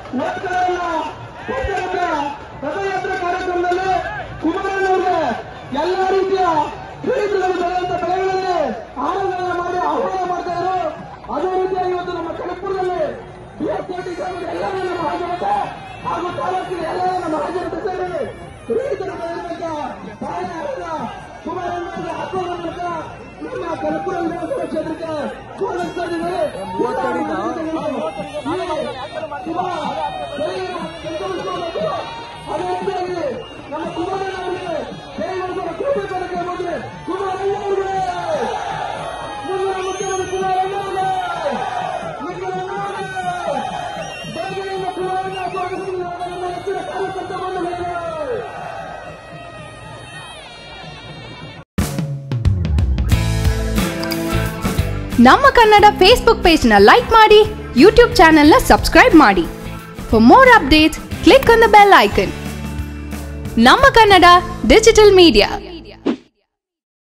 ಓಟ್ಗಳನ್ನ ಕೊಟ್ಟಿರುತ್ತೆ ರಥಯಾತ್ರೆ ಕಾರ್ಯಕ್ರಮದಲ್ಲಿ ಕುಮಾರಣ್ಣವ್ರಿಗೆ ಎಲ್ಲ ರೀತಿಯ ರೈತರಲ್ಲಿ ಬೆಳೆಯುವಂತ ಬೆಳೆಗಳಲ್ಲಿ ಆಹಾರಗಳನ್ನ ಮಾಡಿ ಆಹ್ವಾನ ಮಾಡ್ತಾ ಇದ್ರು ಅದೇ ರೀತಿಯಾಗಿ ಇವತ್ತು ನಮ್ಮ ಕನಕಪುರದಲ್ಲಿ ಬಿಎಸ್ಕೋಟಿ ಗ್ರಾಮದ ಎಲ್ಲ ನಮ್ಮ ಹಾಜರತೆ ಹಾಗೂ ತಾಲೂಕಿನ ಎಲ್ಲ ನಮ್ಮ ಹಾಜರತೆ ಸೇರಿ ರೈತರು ಬೆಳೆದಂತ ಸಹಾಯ ಕುಮಾರಣ್ಣವರಿಗೆ ಹಾಕೋದ್ರ ಮೂಲಕ ನಮ್ಮ ಕನಕಪುರ ವಿಧಾನಸಭಾ ಕ್ಷೇತ್ರಕ್ಕೆ ಸ್ವಾಗತಿಸ್ತಾ ಇದ್ದೀವಿ ಅದೇ ರೀತಿಯಾಗಿ ನಮ್ಮ ಕುಮಾರಣ್ಣ ಅವರಿಗೆ ಜಯವಂತರ ಕೃಪೆ ತನಕ ಬಂದ್ರೆ ಕುಮಾರಣ್ಣ ಅವರಿಗೆ ಮುಂದಿನ ಮುಖ್ಯಮಂತ್ರಿ ಕುಮಾರಣ್ಣ ಅವರಿಗೆ ಮುಖ್ಯಮಂತ್ರಿ ಅವರಿಗೆ ಬೆಳಗ್ಗೆಯಿಂದ ಕುಮಾರಣ್ಣ ಸ್ವಾಗತಿಸಿದ ನಮ್ಮ ಹೆಚ್ಚಿನ ಕಾರ್ಯಕರ್ತ ಬಂಧುಗಳಿಗೆ ನಮ್ಮ ಕನ್ನಡ ಫೇಸ್ಬುಕ್ ಪೇಜ್ನ ಲೈಕ್ ಮಾಡಿ ಯೂಟ್ಯೂಬ್ ಚಾನೆಲ್ನ ಸಬ್ಸ್ಕ್ರೈಬ್ ಮಾಡಿ for more updates click on the bell icon ನಮ್ಮ ಕನ್ನಡ ಡಿಜಿಟಲ್ ಮೀಡಿಯಾ